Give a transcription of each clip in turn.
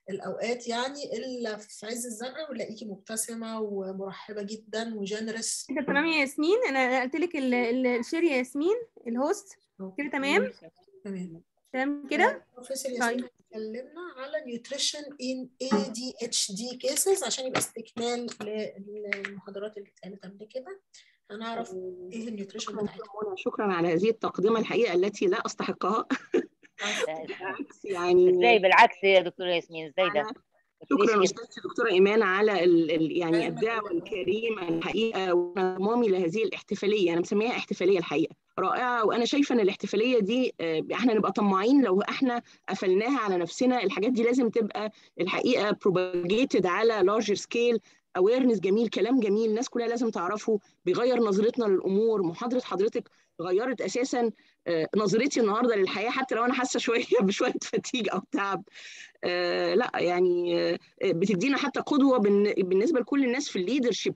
الاوقات يعني الا في عز الزنقه ونلاقيكي مبتسمه ومرحبه جدا وجنرس كده تمام يا ياسمين انا نقلت لك الشير يا ياسمين الهوست كده تمام تمام تمام كده بروفيسور ياسمين اتكلمنا على نيوتريشن ان اي دي اتش دي كيسز عشان يبقى استكمال للمحاضرات اللي اتقالت قبل كده هنعرف ايه النيوتريشن شكرا بتاعتها منى، شكرا على هذه التقدمه الحقيقه التي لا استحقها بالعكس يعني ازاي بالعكس يا دكتوره ياسمين ازاي ده؟ أنا شكرا استاذتي دكتوره ايمان على ال ال يعني الدعوه الكريمه الحقيقه وانضمامي لهذه الاحتفاليه انا مسميها احتفاليه الحقيقه رائعه وانا شايفه ان الاحتفاليه دي آه، احنا نبقى طماعين لو احنا قفلناها على نفسنا الحاجات دي لازم تبقى الحقيقه propagated على larger scale awareness جميل كلام جميل الناس كلها لازم تعرفه بيغير نظرتنا للامور محاضره حضرتك غيرت اساسا آه، نظرتي النهارده للحياه حتى لو انا حاسه شويه بشويه فتيج او تعب آه، لا يعني آه، بتدينا حتى قدوه بالن- بالنسبه لكل الناس في الليدرشيب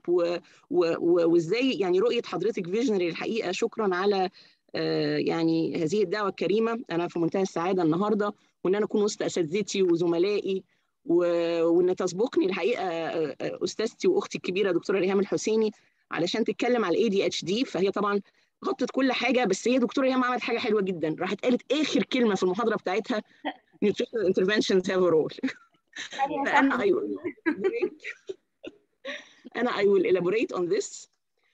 وازاي يعني رؤيه حضرتك فيجنري الحقيقه شكرا على آه، يعني هذه الدعوه الكريمه انا في منتهى السعاده النهارده وان انا اكون وسط اساتذتي وزملائي و- وان تسبقني الحقيقه آه، آه، استاذتي واختي الكبيره دكتوره ريهام الحسيني علشان تتكلم على الاي دي اتش دي فهي طبعا غطت كل حاجه بس هي دكتوره ريهام عملت حاجه حلوه جدا راحت قالت اخر كلمه في المحاضره بتاعتها nutritional interventions have a role فانا I will elaborate انا I will elaborate on this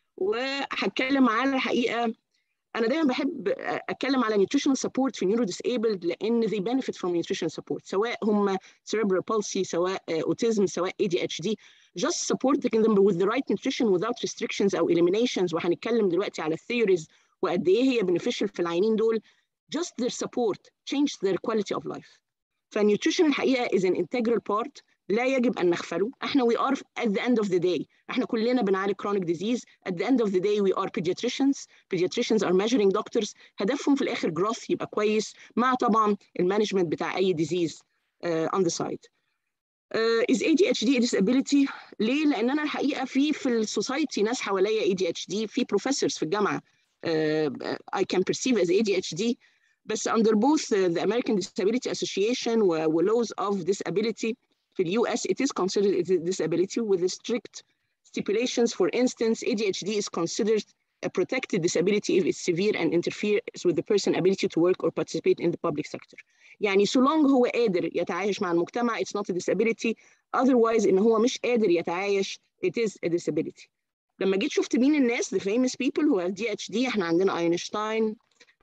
وهتكلم على الحقيقه انا دايما بحب اتكلم على nutritional support في neuro disabled لان they benefit from nutritional support سواء هم cerebral palsy سواء autism سواء ADHD just supporting them with the right nutrition without restrictions او eliminations وهنتكلم دلوقتي على الثيوريز وقد ايه هي beneficial في العينين دول just their support change their quality of life فالنيوتريشن الحقيقه is an integral part لا يجب ان نغفله احنا we are at the end of the day احنا كلنا بنعالج chronic disease at the end of the day we are pediatricians pediatricians are measuring doctors هدفهم في الاخر growth يبقى كويس مع طبعا المانجمنت بتاع اي disease uh, on the side uh, is ADHD a disability ليه لان انا الحقيقه في في السوسايتي ناس حواليا ADHD في professors في الجامعه uh, I can perceive as ADHD بس under both uh, the American Disability Association و, و laws of disability في ال US it is considered a disability with strict stipulations for instance ADHD is considered a protected disability if it's severe and interferes with the person's ability to work or participate in the public sector يعني so long هو قادر يتعايش مع المجتمع it's not a disability otherwise إن هو مش قادر يتعايش it is a disability لما جيت شفت مين الناس the famous people who have DHD احنا عندنا اينشتاين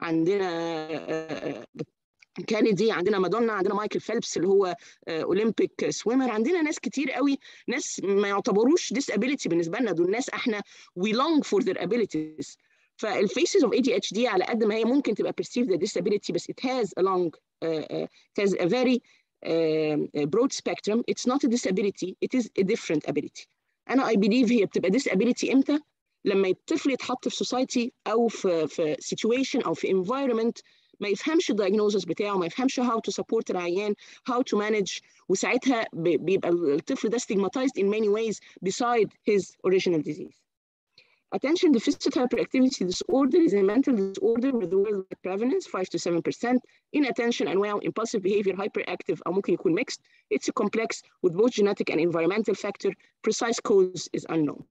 عندنا كينيدي عندنا مادونا عندنا مايكل فيلبس اللي هو اولمبيك سويمر عندنا ناس كتير قوي ناس ما يعتبروش disability بالنسبه لنا دول ناس احنا we long for their abilities فالفيسز اوف ADHD على قد ما هي ممكن تبقى perceived as disability بس it has a long uh, uh, it has a very uh, broad spectrum it's not a disability it is a different ability انا I believe هي بتبقى disability امتى لما الطفل يتحط في society او في في situation او في environment ما يفهمش الدايجنوزس بتاعه ما يفهمش how to support العيان how to manage وساعتها بيبقى الطفل ده stigmatized in many ways beside his original disease. Attention deficit hyperactivity disorder is a mental disorder with worldwide prevalence 5 to 7%. Inattention أنواع impulsive behavior hyperactive أو ممكن يكون mixed. It's a complex with both genetic and environmental factor. Precise cause is unknown.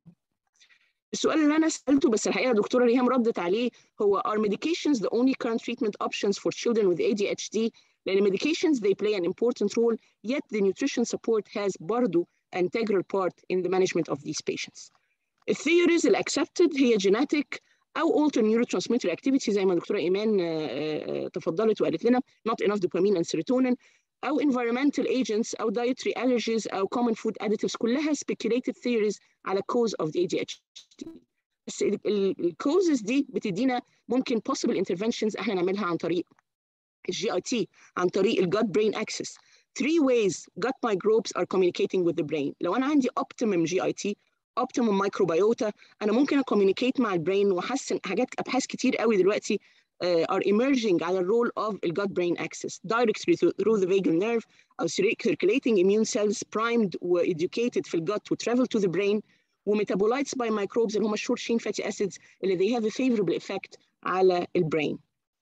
السؤال اللي انا سالته بس الحقيقه دكتوره ريهام ردت عليه هو are medications the only current treatment options for children with ADHD لان medications they play an important role yet the nutrition support has برضو an integral part in the management of these patients. الثيوريز اللي accepted هي genetic او alter neurotransmitter activity زي ما دكتوره ايمان تفضلت وقالت لنا not enough dopamine and serotonin او environmental agents او dietary allergies او common food additives كلها speculated theories على cause of the ADHD بس الكوزز دي بتدينا ممكن possible interventions احنا نعملها عن طريق الجي اي تي عن طريق الجت برين اكسس three ways gut microbes are communicating with the brain لو انا عندي optimum جي اي تي optimum microbiota انا ممكن اكوميونيكيت مع البرين واحسن حاجات ابحاث كتير قوي دلوقتي uh, are emerging على الرول of the gut brain axis directly through the vagal nerve أو circulating immune cells primed و educated في الجت و travel to the brain و metabolites by microbes اللي هم short chain fatty acids اللي they have a favorable effect على البرين.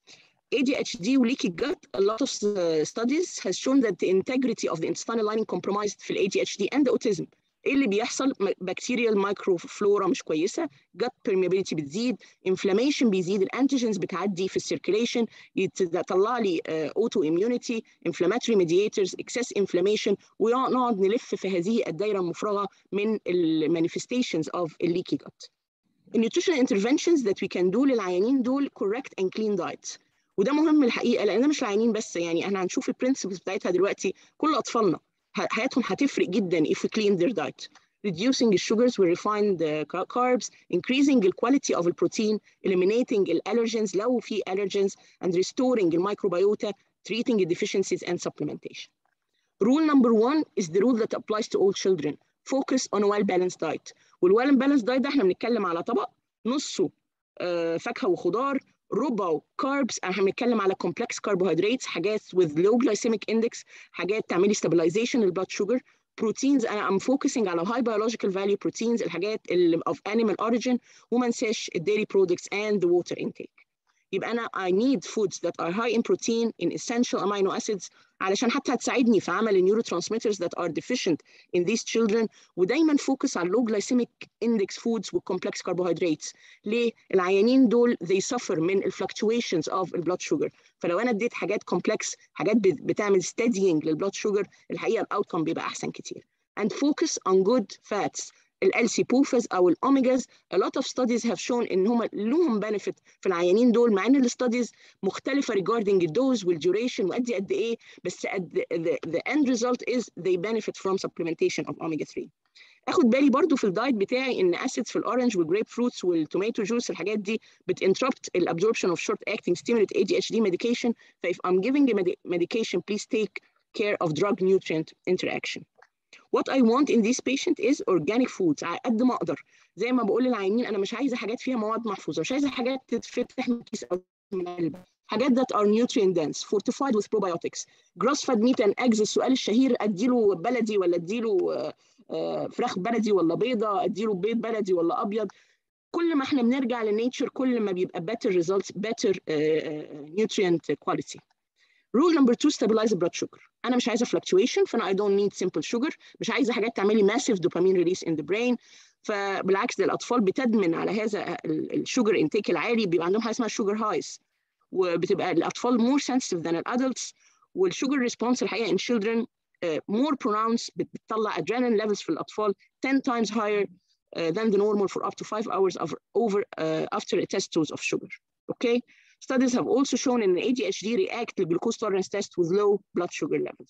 ADHD leaky gut, a lot of uh, studies has shown that the integrity of the intestinal lining compromised في ال ADHD and the autism. ايه اللي بيحصل؟ بكتيريال مايكروفلورا مش كويسه، gut permeability بتزيد، inflammation بيزيد، الانتيجنز بتعدي في السيركيليشن يطلع لي اوتو اميونيتي، inflammatory mediators, excess inflammation ونقعد نلف في هذه الدايره المفرغه من المانيفستيشنز اوف الليكي gut. النيوتريشنال انترفنشنز that we can do للعيانين دول correct and clean diets. وده مهم الحقيقه لان ده مش العيانين بس يعني احنا هنشوف البرنسبلز بتاعتها دلوقتي كل اطفالنا حياتهم هتفرق جدا if we clean their diet reducing the sugars with refined uh, carbs increasing the quality of the protein eliminating the allergens لو في allergens and restoring the microbiota treating the deficiencies and supplementation rule number one is the rule that applies to all children focus on a well-balanced diet والwell balanced diet ده احنا بنتكلم على طبق نصه uh, فاكهه وخضار ربعه كاربس احنا بنتكلم على كومبلكس كربوهيدرات حاجات with low glycemic index حاجات تعملي stabilization البلاد شوجر بروتينز انا ام فوكسنج على high biological value proteins الحاجات اللي of animal origin وما انساش الديري products and the water intake يبقى انا I need foods that are high in protein in essential amino acids علشان حتى هتساعدني في عمل النيورو transmitters that are deficient in these children ودايما فوكس على low glycemic index foods وcomplex carbohydrates ليه العيانين دول they suffer من ال fluctuations of the blood sugar فلو انا اديت حاجات complex حاجات بتعمل steadying للبلاد شوجر الحقيقه الاوتكم بيبقى احسن كتير and focus on good fats الالسي بوفز او الاوميجاز a lot of studies have shown ان هم لهم benefit في العيانين دول مع ان الستاديز مختلفه regarding الدوز والduration وقد قد ايه بس the, the, the end result is they benefit from supplementation of omega 3 اخد بالي برضو في الدايت بتاعي ان اسيدز في الاورنج والجريب فروتس والتوماتو جوس الحاجات دي بتinterrupt الابزوربشن of short acting stimulant ADHD medication ف if I'm giving a medication please take care of drug nutrient interaction What I want in this patient is organic foods على قد ما اقدر زي ما بقول للعيانين انا مش عايزه حاجات فيها مواد محفوظه مش عايزه حاجات تتفتح من كيس او من علبه حاجات that are nutrient dense fortified with probiotics grass fed meat and eggs السؤال الشهير اديله بلدي ولا اديله فراخ بلدي ولا بيضه اديله بيض بلدي ولا ابيض كل ما احنا بنرجع للنيتشر كل ما بيبقى better results better uh, nutrient quality Rule number two stabilize the blood sugar. أنا مش عايزة fluctuation فأنا I don't need simple sugar مش عايزة حاجات تعملي massive dopamine release in the brain فبالعكس ده الأطفال بتدمن على هذا الشوجر انتيك العالي بيبقى عندهم حاجة اسمها sugar highs وبتبقى الأطفال more sensitive than adults والsugar response الحقيقة in children uh, more pronounced بتطلع adrenaline levels في الأطفال 10 times higher uh, than the normal for up to 5 hours of, over uh, after a test dose of sugar. Okay? Studies have also shown in ADHD react to glucose tolerance test with low blood sugar levels.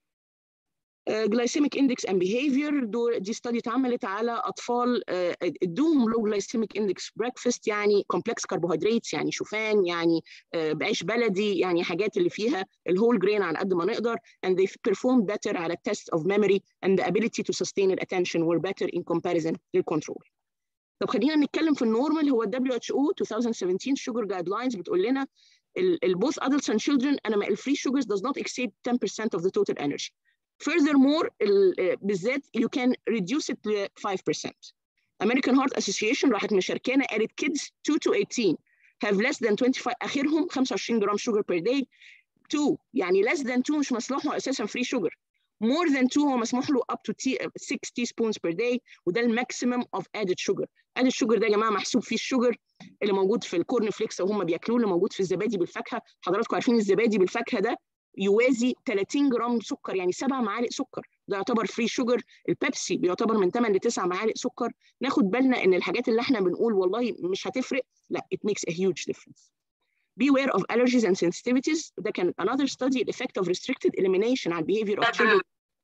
Uh, glycemic index and behavior دول دي study اتعملت على اطفال uh, ادوهم low glycemic index breakfast يعني complex carbohydrates يعني شوفان يعني uh, بعيش بلدي يعني حاجات اللي فيها الهول جرين على قد ما نقدر and they performed better على test of memory and the ability to sustain attention were better in comparison للكنترول. طب خلينا نتكلم في النورمال هو ال WHO 2017 sugar guidelines بتقول لنا ال both adults and children انا ال free sugars does not exceed 10% of the total energy. Furthermore بالذات you can reduce it to 5%. American Heart Association راحت مشاركانا قالت kids 2 to 18 have less than 25 اخرهم 25 جرام sugar per day 2 يعني less than 2 مش مسموح له اساسا free sugar more than 2 هو مسموح له up to 6 teaspoons per day وده الماكسيمم of added sugar added sugar ده يا جماعه محسوب فيه الشوجر اللي موجود في الكورن فليكس وهم بياكلوه اللي موجود في الزبادي بالفاكهه حضراتكم عارفين الزبادي بالفاكهه ده يوازي 30 جرام سكر يعني 7 معالق سكر ده يعتبر فري شوجر البيبسي بيعتبر من 8 ل 9 معالق سكر ناخد بالنا ان الحاجات اللي احنا بنقول والله مش هتفرق لا it makes a huge difference beware of allergies and sensitivities ده كان another study the effect of restricted elimination على behavior of children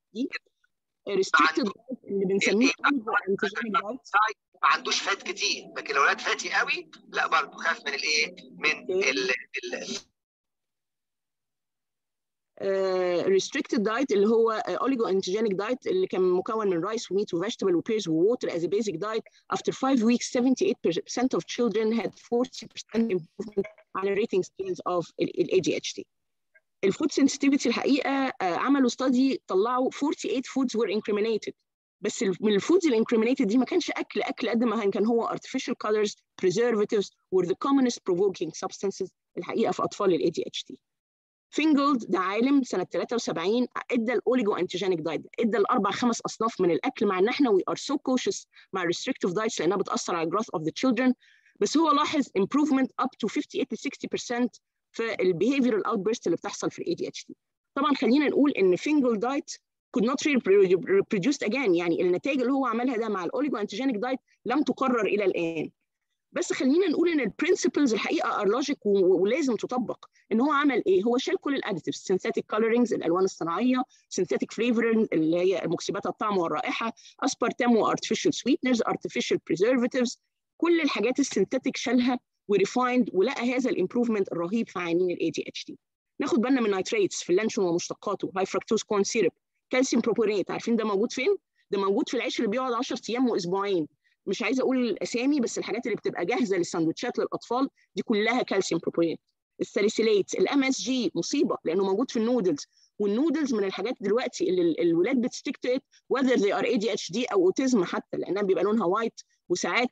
restricted اللي بنسميه ما عندوش فات كتير لكن لو لقيت فاتي قوي لا برضه خاف من الايه من ال ال ريستريكتد دايت اللي هو اوليجو انتجينيك دايت اللي كان مكون من رايس وميت وفيجيتابل وبيرز ووتر as a basic diet after 5 weeks 78% of children had 40% improvement على rating scales of ال ADHD. الفود sensitivity الحقيقه عملوا study طلعوا 48 foods were incriminated بس من الفودز الانكريمينيتد دي ما كانش اكل اكل قد ما كان هو artificial colors preservatives were the commonest provoking substances الحقيقه في اطفال الاي دي اتش دي فينجولد ده عالم سنه 73 ادى الاوليجو انتيجينيك دايت ادى الاربع خمس اصناف من الاكل مع ان احنا وي ار سو كوشس مع ريستريكتيف دايتس لانها بتاثر على الجروث اوف ذا تشيلدرن بس هو لاحظ improvement up to 58 to 60% في البيهيفيرال اوت بيرست اللي بتحصل في الاي دي اتش دي طبعا خلينا نقول ان فينجل دايت could not really reproduced again يعني النتائج اللي هو عملها ده مع الاوليجو انتيجينيك دايت لم تكرر الى الان بس خلينا نقول ان البرنسبلز الحقيقه ار لوجيك ولازم تطبق ان هو عمل ايه هو شال كل الاديتيفز سينثيتيك كولرينجز الالوان الصناعيه سينثيتيك فليفرنج اللي هي مكسبات الطعم والرائحه اسبارتام وارتفيشال سويتنرز ارتفيشال بريزرفاتيفز كل الحاجات السينثيتيك شالها وريفايند ولقى هذا الامبروفمنت الرهيب في عيانين الاي دي اتش دي ناخد بالنا من نايتريتس في اللانشون ومشتقاته هاي فركتوز كورن سيرب كالسيوم بروبونات عارفين ده موجود فين ده موجود في العيش اللي بيقعد 10 ايام واسبوعين مش عايزه اقول الاسامي بس الحاجات اللي بتبقى جاهزه للسندوتشات للاطفال دي كلها كالسيوم بروبونات الساليسيليت الام اس جي مصيبه لانه موجود في النودلز والنودلز من الحاجات دلوقتي اللي الولاد بتستيك تو ات whether they are ADHD او اوتيزم حتى لانها بيبقى لونها وايت وساعات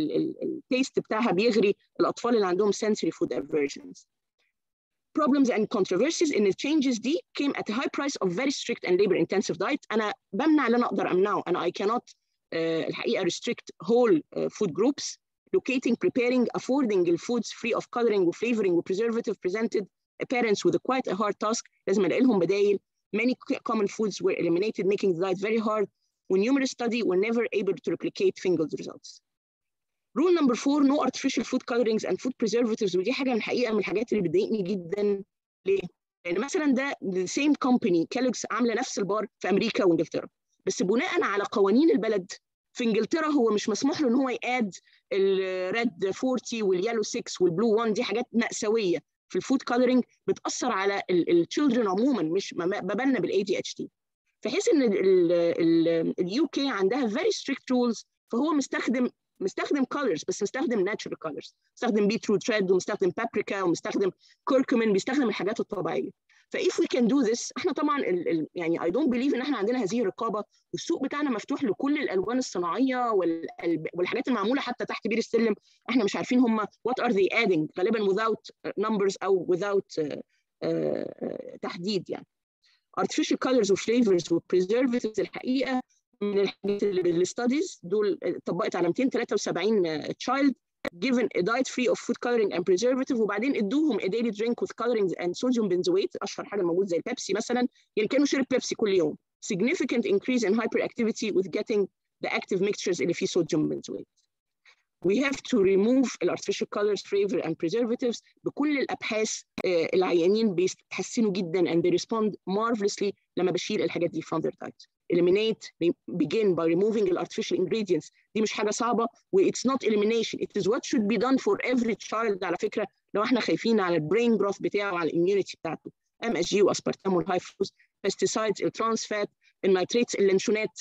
التيست بتاعها بيغري الاطفال اللي عندهم sensory food aversions. Problems and controversies ان changes دي came at a high price of very strict and labor intensive diet انا بمنع اللي انا اقدر امنعه انا I cannot uh, الحقيقه restrict whole uh, food groups locating preparing affording the foods free of coloring وflavoring وpreservative presented parents with a quite a hard task لازم الاقي لهم بدايل many common foods were eliminated making the diet very hard when numerous studies were never able to replicate Fingal's results. Rule number four, no artificial food colorings and food preservatives ودي حاجة من الحقيقة من الحاجات اللي بتضايقني جدا ليه؟ لأن مثلا ده the same company كالوكس عاملة نفس البار في أمريكا وإنجلترا بس بناء على قوانين البلد في إنجلترا هو مش مسموح له إن هو يقاد الريد 40 واليالو 6 والبلو 1 دي حاجات مأساوية في الفود كولرنج بتأثر على التشيلدرن عموما مش ببالنا بالاي دي اتش دي في حيث ان اليو كي عندها very strict rules فهو مستخدم مستخدم colors بس مستخدم natural colors مستخدم بيتروت ريد ومستخدم بابريكا ومستخدم كركمين بيستخدم الحاجات الطبيعيه ف if we can do this احنا طبعا ال ال يعني I don't believe ان احنا عندنا هذه الرقابه والسوق بتاعنا مفتوح لكل الالوان الصناعيه والحاجات المعموله حتى تحت بير السلم احنا مش عارفين هم what are they adding غالبا without numbers او without uh, uh, تحديد يعني artificial colors وفليفرز وبريزرفاتيفز الحقيقه من الحاجات اللي بالستاديز دول طبقت على 273 child given a diet free of food coloring and preservative وبعدين ادوهم a daily drink with colorings and sodium benzoate اشهر حاجه موجود زي البيبسي مثلا يعني كانوا شرب بيبسي كل يوم significant increase in hyperactivity with getting the active mixtures اللي فيه sodium benzoate we have to remove artificial colors, flavor and preservatives بكل الابحاث العيانين بيتحسنوا جدا and they respond marvelously لما بشيل الحاجات دي from their diet. eliminate begin by removing the artificial ingredients دي مش حاجه صعبه و it's not elimination it is what should be done for every child على فكره لو احنا خايفين على البرين جروث بتاعه وعلى الاميونيتي بتاعته ام اس جي واسبارتام والهاي فلوز pesticides الترانس فات النيتريتس اللانشونات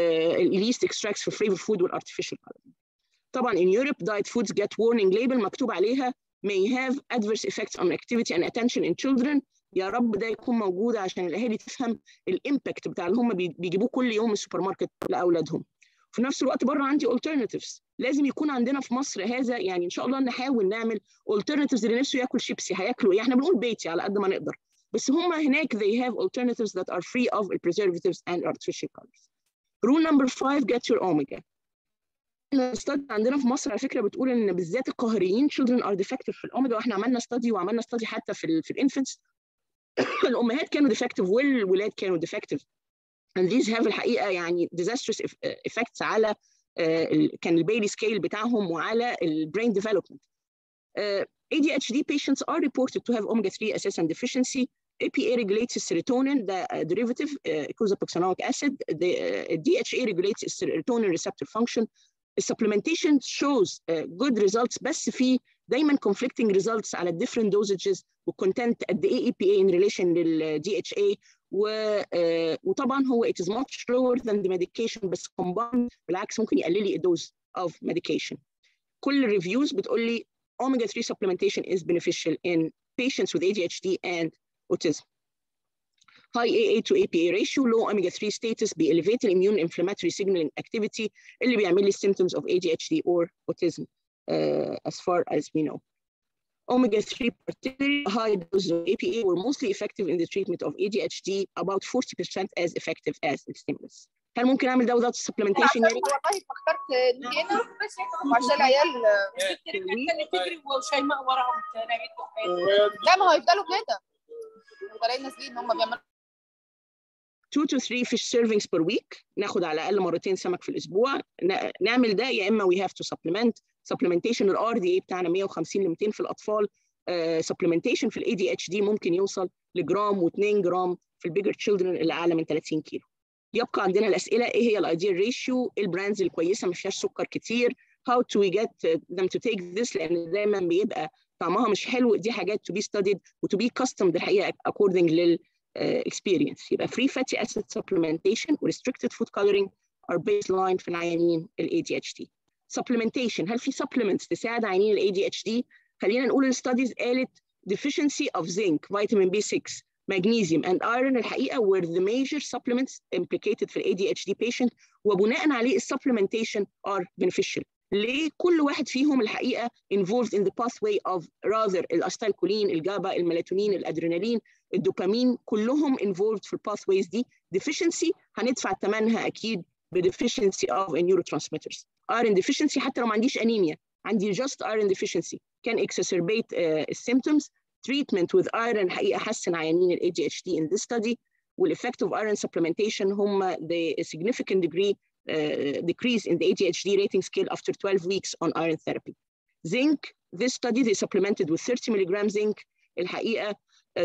اليست اكستراكتس في فليفر فود والارتفيشال طبعا in Europe diet foods get warning label مكتوب عليها may have adverse effects on activity and attention in children يا رب ده يكون موجود عشان الاهالي تفهم الامباكت بتاع اللي هم بيجيبوه كل يوم من السوبر ماركت لاولادهم في نفس الوقت بره عندي alternatives لازم يكون عندنا في مصر هذا يعني ان شاء الله نحاول نعمل alternatives اللي نفسه ياكل شيبسي هياكلوا ايه احنا بنقول بيتي على قد ما نقدر بس هم هناك they have alternatives that are free of preservatives and artificial colors rule number five get your omega الاستادي عندنا في مصر على فكره بتقول ان بالذات القاهريين children are defective في الاوميجا واحنا عملنا استادي وعملنا استادي حتى في ال في الانفنتس الامهات كانوا defective والولاد كانوا defective and these have الحقيقه يعني disastrous effects على uh, كان البيلي سكيل بتاعهم وعلى البرين ديفلوبمنت uh, ADHD patients are reported to have omega-3 SSN deficiency APA regulates serotonin, the uh, derivative uh, cousapoxanoic acid. The uh, DHA regulates serotonin receptor function. supplementation shows uh, good results بس في دايما conflicting results على different dosages وcontent قد ايه EPA in relation لل DHA و, uh, وطبعا هو it is much lower than the medication بس combined بالعكس ممكن يقلل لي الدوز of medication. كل الريفيوز بتقول لي omega 3 supplementation is beneficial in patients with ADHD and autism. high AA to APA ratio, low omega 3 status be elevated immune inflammatory signaling activity اللي بيعمل لي symptoms of ADHD or autism uh, as far as we know. Omega 3, particularly high doses of APA, were mostly effective in the treatment of ADHD, about 40% as effective as the stimulus. هل ممكن اعمل ده without supplementation يعني؟ والله فكرت نيجي هنا وعشان العيال تجري وشيماء وراهم نايمين لا ما هو يفضلوا كده طالعين نازلين هم بيعملوا 2 to 3 fish servings per week ناخد على الاقل مرتين سمك في الاسبوع نعمل ده يا اما we have to supplement supplementation الار دي اي بتاعنا 150 ل 200 في الاطفال uh, supplementation في الاي دي اتش دي ممكن يوصل لجرام و2 جرام في البيجر تشيلدرن اللي اعلى من 30 كيلو يبقى عندنا الاسئله ايه هي الايديال ريشيو ايه البراندز الكويسه ما فيهاش سكر كتير how to we get them to take this لان دايما بيبقى طعمها مش حلو دي حاجات to be studied و to be custom الحقيقه according لل uh, experience يبقى free fatty acid supplementation و restricted food coloring are baseline في العيانين ال ADHD supplementation هل في supplements تساعد عيانين ال ADHD خلينا نقول الستاديز قالت deficiency of zinc vitamin B6 magnesium and iron الحقيقه were the major supplements implicated في ال ADHD patient وبناء عليه ال supplementation are beneficial ليه كل واحد فيهم الحقيقه involved in the pathway of rather الاستايكولين الجابا الميلاتونين الادرينالين الدوبامين كلهم involved في الباثويز دي deficiency هندفع ثمنها اكيد deficiency of neurotransmitters iron deficiency حتى لو ما عنديش انيميا عندي just iron deficiency can exacerbate uh, symptoms treatment with iron حقيقه حسن عيانين ال ADHD in this study والeffect of iron supplementation هم the significant degree uh, decrease in the ADHD rating scale after 12 weeks on iron therapy. Zinc, this study they supplemented with 30 milligram zinc الحقيقه uh,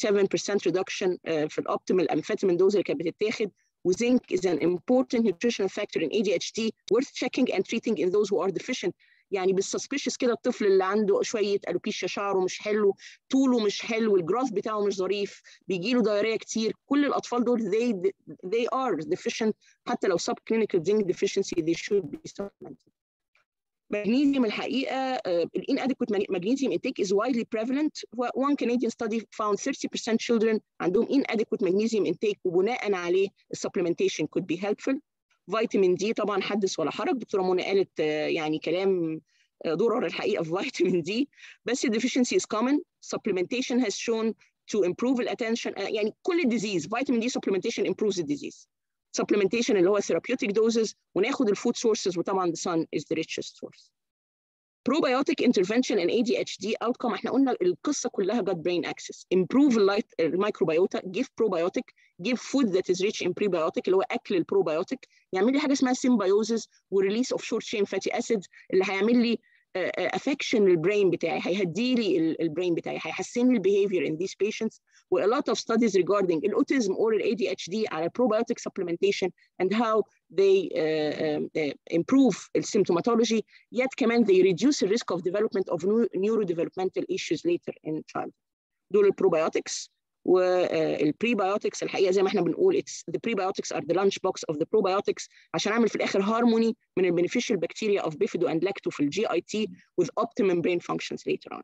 37% reduction uh, في الoptimal amphetamine dose اللي كانت بتتاخد وzinc is an important nutritional factor in ADHD worth checking and treating in those who are deficient يعني بالسسبيشس كده الطفل اللي عنده شويه الوبيشيا شعره مش حلو طوله مش حلو الجراف بتاعه مش ظريف بيجي له دايريه كتير كل الاطفال دول they they are deficient حتى لو subclinical zinc deficiency they should be supplemented magnesium الحقيقه uh, inadequate magnesium intake is widely prevalent one Canadian study found 30% children عندهم inadequate magnesium intake وبناء عليه supplementation could be helpful فيتامين دي طبعا حدث ولا حرج دكتوره منى قالت يعني كلام ضرر الحقيقه في فيتامين دي بس deficiency is common supplementation has shown to improve الاتنشن يعني كل الديزيز فيتامين دي supplementation improves the disease supplementation اللي هو therapeutic doses وناخد الفود sources وطبعا the sun is the richest source probiotic intervention in ADHD outcome احنا قلنا القصه كلها gut brain access improve الميكروبيوتا give probiotic give food that is rich in prebiotic اللي هو اكل البروبيوتيك يعمل لي حاجه اسمها symbiosis وريليس اوف شورت chain fatty acids اللي هيعمل لي افكشن للبرين بتاعي هيهدي لي البرين بتاعي هيحسن لي البيهيفير in these patients و a lot of studies regarding autism or ADHD على probiotic supplementation and how they uh, uh, improve symptomatology yet كمان they reduce the risk of development of neurodevelopmental issues later in childhood دول البروبيوتكس والبريبيوتكس الحقيقه زي ما احنا بنقول it's the prebiotics are the lunch box of the probiotics عشان اعمل في الاخر هارموني من البنفيشال بكتيريا of bifido and lacto في الجي اي تي with optimum brain functions later on.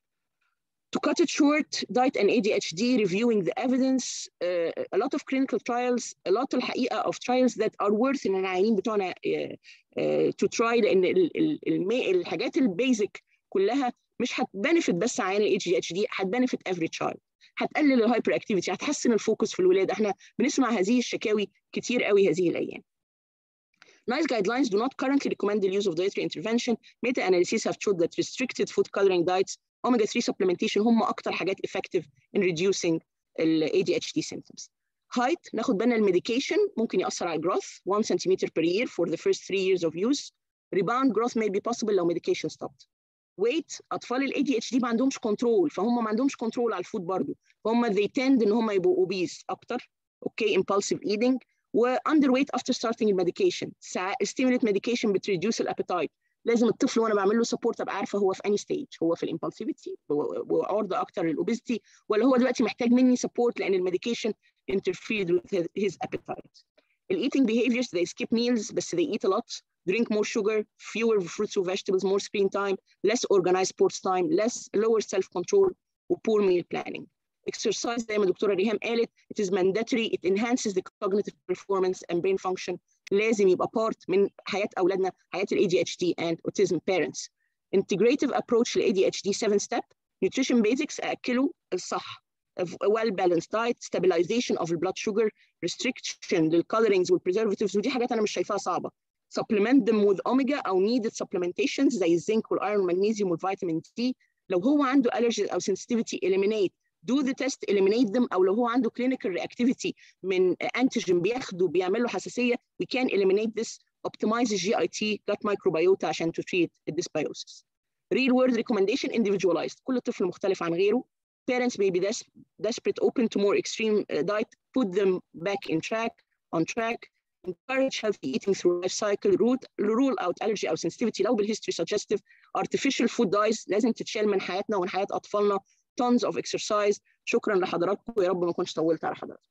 To cut it short, diet and ADHD, reviewing the evidence, uh, a lot of clinical trials, a lot الحقيقة of trials that are worth إن العيانين بتوعنا uh, uh, to try لأن ال ال ال الحاجات البيزك كلها مش هتبنفت بس عيان ال ADHD هتبنفت every child. هتقلل الهايبر اكتيفيتي هتحسن الفوكس في الولاده احنا بنسمع هذه الشكاوي كتير قوي هذه الايام NICE guidelines do not currently recommend the use of dietary intervention. Meta-analyses have showed that restricted food coloring diets, omega-3 supplementation هم أكتر حاجات effective in reducing ال ADHD symptoms. Height ناخد بالنا الميديكيشن ممكن يأثر على growth 1 centimeter per year for the first three years of use. Rebound growth may be possible لو medication stopped. weight اطفال الاي دي اتش دي ما عندهمش كنترول فهم ما عندهمش كنترول على الفود برضه فهم they tend ان هم يبقوا obese اكتر اوكي okay, impulsive eating و underweight after starting الميديكيشن stimulate medication بتريديوس الابيتايت لازم الطفل وانا بعمل له سبورت ابقى عارفه هو في اني ستيج هو في الامبulsivity وعرضه اكتر للاوبيستي ولا هو دلوقتي محتاج مني سبورت لان الميديكيشن interfered with his appetite. The eating behaviors they skip meals بس they eat a lot drink more sugar, fewer fruits or vegetables, more screen time, less organized sports time, less lower self-control poor meal planning. Exercise زي ما دكتورة ريهام قالت it is mandatory, it enhances the cognitive performance and brain function. لازم يبقى part من حياة أولادنا حياة ال ADHD and autism parents. Integrative approach ل ADHD 7 step nutrition basics اكله الصح well balanced diet stabilization of the blood sugar restriction للcolorings والpreservatives ودي حاجات انا مش شايفاها صعبه supplement them with omega او needed supplementations زي الزنك والايرون والمغنيسيوم والفيتامين دي لو هو عنده allergies او sensitivity eliminate do the test eliminate them او لو هو عنده clinical reactivity من antigen بياخده بيعمل له حساسيه we can eliminate this optimize the GIT gut microbiota عشان to treat dysbiosis real world recommendation individualized كل طفل مختلف عن غيره parents may be des desperate open to more extreme uh, diet put them back in track on track encourage healthy eating through life cycle rule, rule out allergy او sensitivity لو بالhistory suggestive artificial food dyes لازم تتشال من حياتنا ومن حياة اطفالنا tons of exercise شكرا لحضراتكم ويا رب ما اكونش طولت على حضراتكم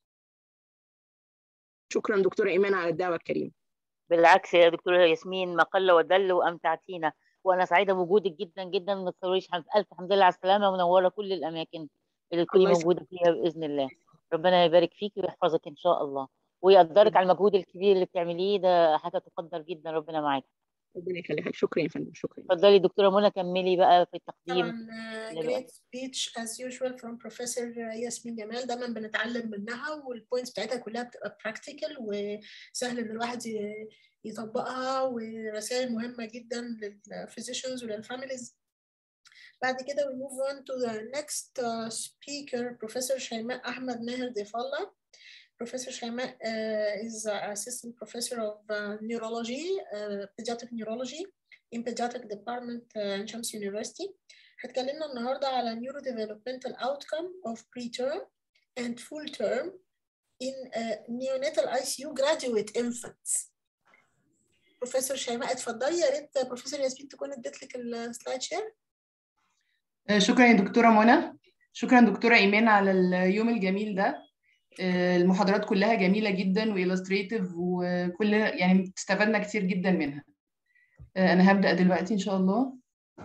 شكرا دكتوره ايمان على الدعوه الكريمه بالعكس يا دكتورة ياسمين ما قل ودل وأمتعتينا وأنا سعيدة بوجودك جدا جدا ما تتصوريش حمد ألف الحمد لله على السلامة ومنورة كل الأماكن اللي تكوني الله يسلمك. موجودة فيها بإذن الله ربنا يبارك فيكي ويحفظك إن شاء الله ويقدرك على المجهود الكبير اللي بتعمليه ده حاجة تقدر جدا ربنا معاكي ربنا يخليك شكرا يا فندم شكرا اتفضلي دكتورة منى كملي بقى في التقديم طبعا لا great speech as usual from professor ياسمين جمال دايما بنتعلم منها والبوينتس بتاعتها كلها بتبقى practical وسهل ان الواحد ي- يطبقها ورسائل مهمة جدا للفيزيشنز وللفاميليز بعد كده we move on to the next uh, speaker Professor شيماء أحمد ماهر ضيف الله Professor شيماء uh, is uh, assistant professor of uh, neurology uh, pediatric neurology in pediatric department uh, in Shams University هتكلمنا النهارده على neurodevelopmental outcome of preterm and full term in uh, neonatal ICU graduate infants. بروفيسور شيماء اتفضلي يا ريت بروفيسور ياسمين تكون اديت لك السلايد شير آه، شكرا يا دكتورة منى شكرا دكتورة إيمان على اليوم الجميل ده آه، المحاضرات كلها جميلة جدا وإلستريتيف وكل يعني استفدنا كتير جدا منها آه، أنا هبدأ دلوقتي إن شاء الله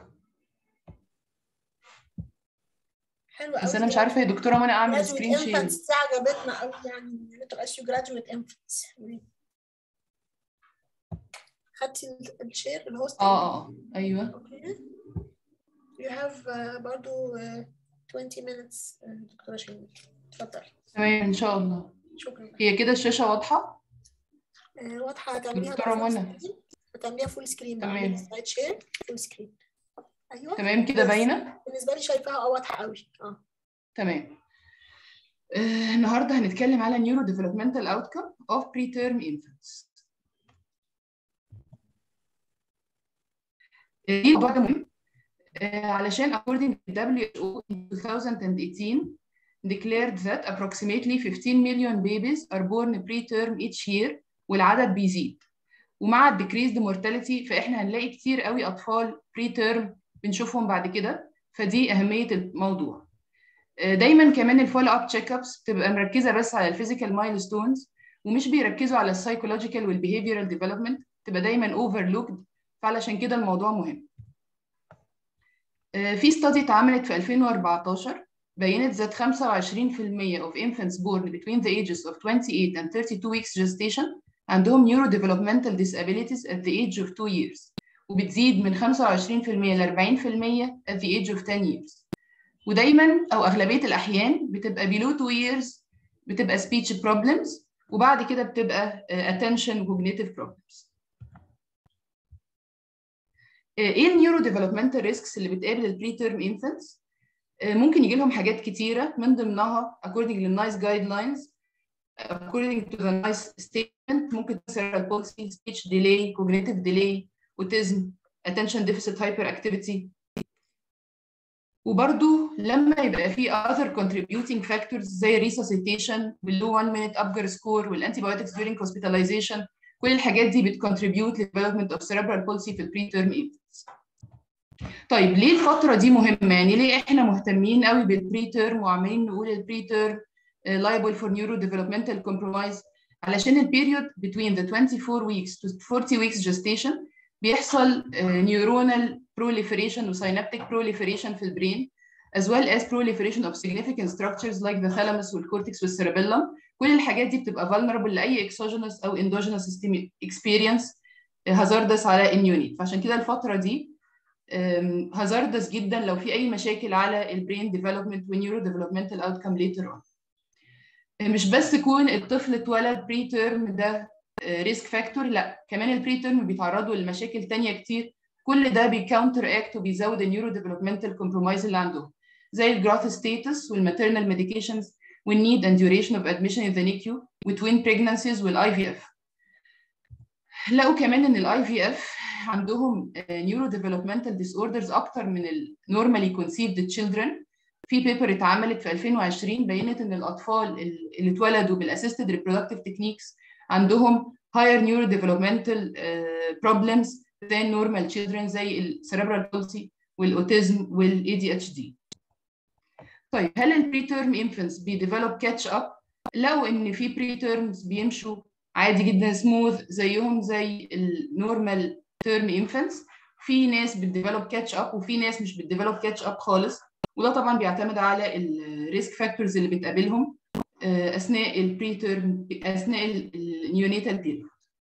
حلوه قوي بس أنا مش عارفة يا دكتورة منى أعمل سكرين شير انفانتس دي عجبتنا قوي يعني neonatal ICU graduate infants خدتي ال- الشير الهوست آه آه أيوه اوكي you have uh, برضو uh, 20 minutes uh, دكتورة شيماء اتفضلي تمام إن شاء الله شكرا هي كده الشاشة واضحة آه، واضحة هتعمليها دكتورة بقى full منى. screen. هتعمليها فول سكرين بقى تمام. اعملي سلايد شير فول سكرين ايوه تمام كده بس باينة بالنسبة لي شايفاها اه واضحة قوي اه تمام آه، النهارده هنتكلم على neuro developmental outcome of preterm infants آه، ليه الموضوع ده مهم؟ آه، علشان according to WHO in 2018 declared that approximately 15 million babies are born preterm each year والعدد بيزيد ومع ال decreased mortality فاحنا هنلاقي كتير قوي اطفال preterm بنشوفهم بعد كده فدي اهميه الموضوع دايما كمان الفولو اب تشيك ابس بتبقى مركزه بس على الفيزيكال مايلستونز ومش بيركزوا على السايكولوجيكال والبيهيفيرال ديفلوبمنت تبقى دايما اوفرلوكد فعلشان كده الموضوع مهم آه، في study اتعملت في 2014 بينت that 25% of infants born between the ages of 28 and 32 weeks gestation عندهم neurodevelopmental disabilities at the age of 2 years وبتزيد من 25% ل 40% at the age of 10 years ودايما او اغلبيه الاحيان بتبقى below 2 years بتبقى speech problems وبعد كده بتبقى آه، attention cognitive problems آه، ايه النيورو ديفلوبمنتال ريسكس اللي بتقابل البري تيرم انفانتس ممكن يجي لهم حاجات كتيره من ضمنها according للنايس جايد لاينز according to the NICE statement ممكن cerebral palsy speech delay cognitive delay autism attention deficit hyperactivity وبرضو لما يبقى في other contributing factors زي resuscitation واللو 1 minute upgar score والantibiotics during hospitalization كل الحاجات دي بتcontribute development of cerebral palsy في البري تيرم infants. طيب ليه الفترة دي مهمة؟ يعني ليه احنا مهتمين قوي بالبري تيرم وعمالين نقول البري تيرم liable for neurodevelopmental compromise علشان البيريود between the 24 weeks to 40 weeks gestation بيحصل neuronal proliferation و synaptic proliferation في البرين as well as proliferation of significant structures like the thalamus والcortex والcerebellum كل الحاجات دي بتبقى vulnerable لأي exogenous أو endogenous experience hazardous على النيونيت فعشان كده الفترة دي هازاردس جدا لو في اي مشاكل على البرين ديفلوبمنت والنيورو ديفلوبمنتال اوتكم ليتر اون مش بس كون الطفل اتولد بري تيرم ده ريسك فاكتور لا كمان البري تيرم بيتعرضوا لمشاكل تانية كتير كل ده بيكاونتر اكت وبيزود النيورو ديفلوبمنتال كومبرومايز اللي عندهم زي الجراث ستاتس والماتيرنال ميديكيشنز والنيد اند duration اوف ادميشن ان ذا نيكيو وتوين بريجنانسيز والاي في اف لقوا كمان ان الاي في اف عندهم نيورو ديفلوبمنتال ديس اوردرز اكتر من النورمالي كونسيفد تشيلدرن في بيبر اتعملت في 2020 بينت ان الاطفال اللي اتولدوا بالاسيستد ريبرودكتيف تكنيكس عندهم higher neurodevelopmental uh, problems than normal children زي السيربرال بولسي والاوتيزم والاي دي اتش دي طيب هل البري تيرم انفنتس بيديفلوب كاتش اب لو ان في بري تيرمز بيمشوا عادي جدا سموث زيهم زي النورمال تيرم انفنتس في ناس بتديفلوب كاتش اب وفي ناس مش بتديفلوب كاتش اب خالص وده طبعا بيعتمد على الريسك فاكتورز اللي بتقابلهم اثناء البري تيرم اثناء النيونيتال بيريود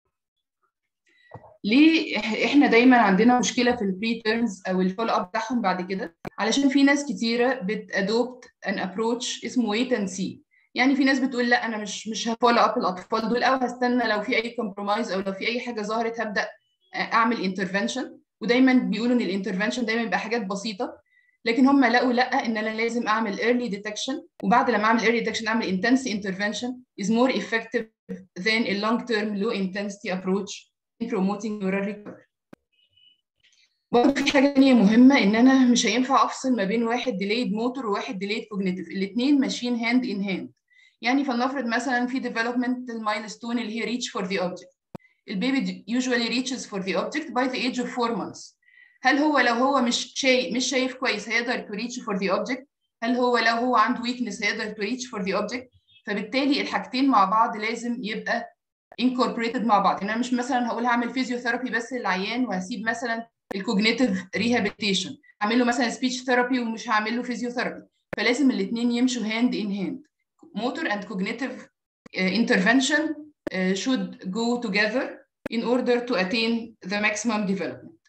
ليه احنا دايما عندنا مشكله في البري تيرمز او الفولو اب بتاعهم بعد كده علشان في ناس كتيره بتادوبت ان ابروتش اسمه ويت اند سي يعني في ناس بتقول لا انا مش مش هفولو اب الاطفال دول او هستنى لو في اي كومبرومايز او لو في اي حاجه ظهرت هبدا اعمل انترفنشن ودايما بيقولوا ان الانترفنشن دايما بيبقى حاجات بسيطه لكن هم لقوا لا ان انا لازم اعمل early detection وبعد لما اعمل early detection اعمل intense intervention is more effective than a long term low intensity approach in promoting neural recovery. برضه في حاجه ثانيه مهمه ان انا مش هينفع افصل ما بين واحد delayed motor وواحد delayed cognitive الاثنين ماشيين hand in hand يعني فلنفرض مثلا في developmental milestone اللي هي reach for the object البيبي usually reaches for the object by the age of 4 months هل هو لو هو مش شايف مش شايف كويس هيقدر to reach for the object هل هو لو هو عنده weakness هيقدر to reach for the object فبالتالي الحاجتين مع بعض لازم يبقى incorporated مع بعض يعني انا مش مثلا هقول هعمل فيزيوثيرابي بس للعيان وهسيب مثلا الكوجنيتيف ريهابيليتيشن هعمل له مثلا سبيتش ثيرابي ومش هعمل له فيزيوثيرابي فلازم الاثنين يمشوا هاند ان هاند motor and cognitive uh, intervention uh, should go together in order to attain the maximum development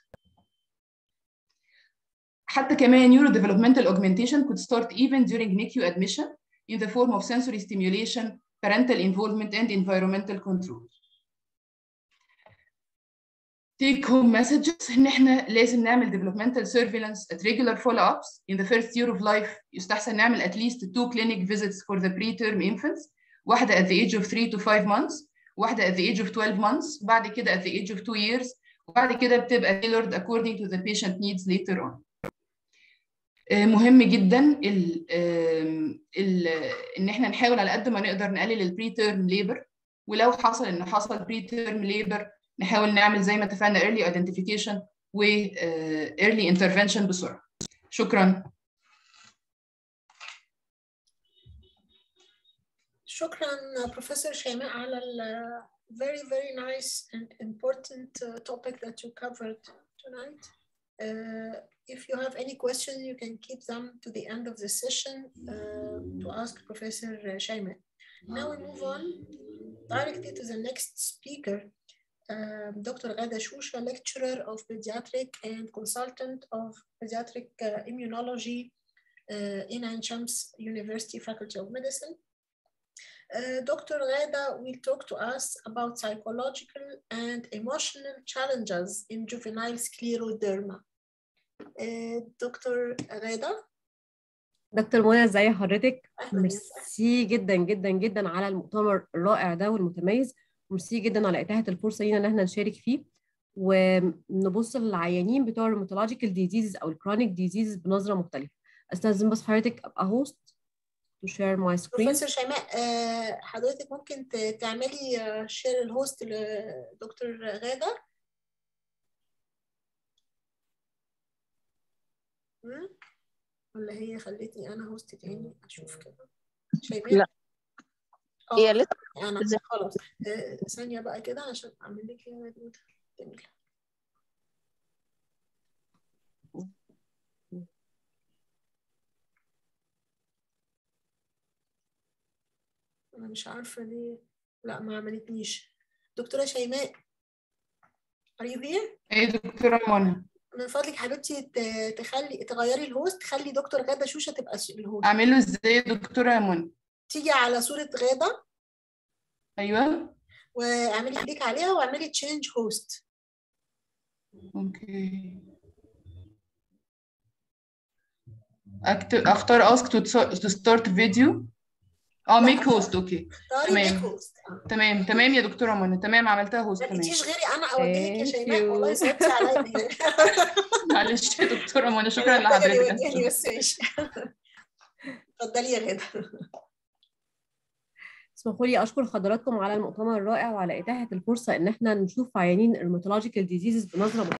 حتى كمان neurodevelopmental augmentation could start even during NICU admission in the form of sensory stimulation, parental involvement, and environmental control. Take home messages إن إحنا لازم نعمل developmental surveillance at regular follow-ups in the first year of life يستحسن نعمل at least two clinic visits for the preterm infants واحدة at the age of 3 to 5 months واحدة at the age of 12 months وبعد كده at the age of 2 years وبعد كده بتبقى tailored according to the patient needs later on. مهم جدا ال ال ان احنا نحاول على قد ما نقدر نقلل البري تيرم ليبر ولو حصل ان حصل بري تيرم ليبر نحاول نعمل زي ما اتفقنا early identification و early intervention بسرعه شكرا شكرا بروفيسور شيماء على ال very very nice and important uh, topic that you covered tonight. Uh, if you have any questions, you can keep them to the end of the session uh, to ask Professor Shaima. Now we move on directly to the next speaker, um, Dr. Ghada Shusha, lecturer of pediatric and consultant of pediatric uh, immunology in Ain Shams University Faculty of Medicine. Uh, Dr. Ghada will talk to us about psychological and emotional challenges in juvenile scleroderma. دكتور غادة دكتور منى ازي حضرتك ميرسي جدا جدا جدا على المؤتمر الرائع ده والمتميز ميرسي جدا على اتاحه الفرصه لينا ان احنا نشارك فيه ونبص للعيانين بتوع الروماتولوجيكال ديزيز او الكرونيك ديزيز بنظره مختلفه استاذن بس حضرتك ابقى هوست to share my screen بروفيسور شيماء حضرتك ممكن تعملي شير الهوست لدكتور غادة ولا هي خلتني انا هوست تاني اشوف كده شايفين لا هي لسه انا خلاص ثانيه بقى كده عشان اعمل لك جميله انا مش عارفه ليه لا ما عملتنيش دكتوره شيماء are you here ايه دكتوره منى من فضلك حبيبتي ت- تخلي تغيري الهوست تخلي دكتور غاده شوشه تبقى س- الهوست اعمله ازاي يا دكتوره منى تيجي على صوره غاده ايوه واعملي كليك عليها واعملي تشينج هوست اوكي اكتب اختار ask to to start video اه ميك هوست اوكي اختاري ميك تمام هوست تمام تمام يا دكتوره منى تمام عملتها هوست ما تمام لقيتيش غيري انا اوجهك يا Thank شيماء you. والله صعبتي عليا معلش يا دكتوره منى شكرا أنا محتاجة اللي لحضرتك يوجهني بس ماشي اتفضلي يا غاده اسمحوا لي اشكر حضراتكم على المؤتمر الرائع وعلى اتاحه الفرصه ان احنا نشوف عيانين الروماتولوجيكال ديزيزز بنظره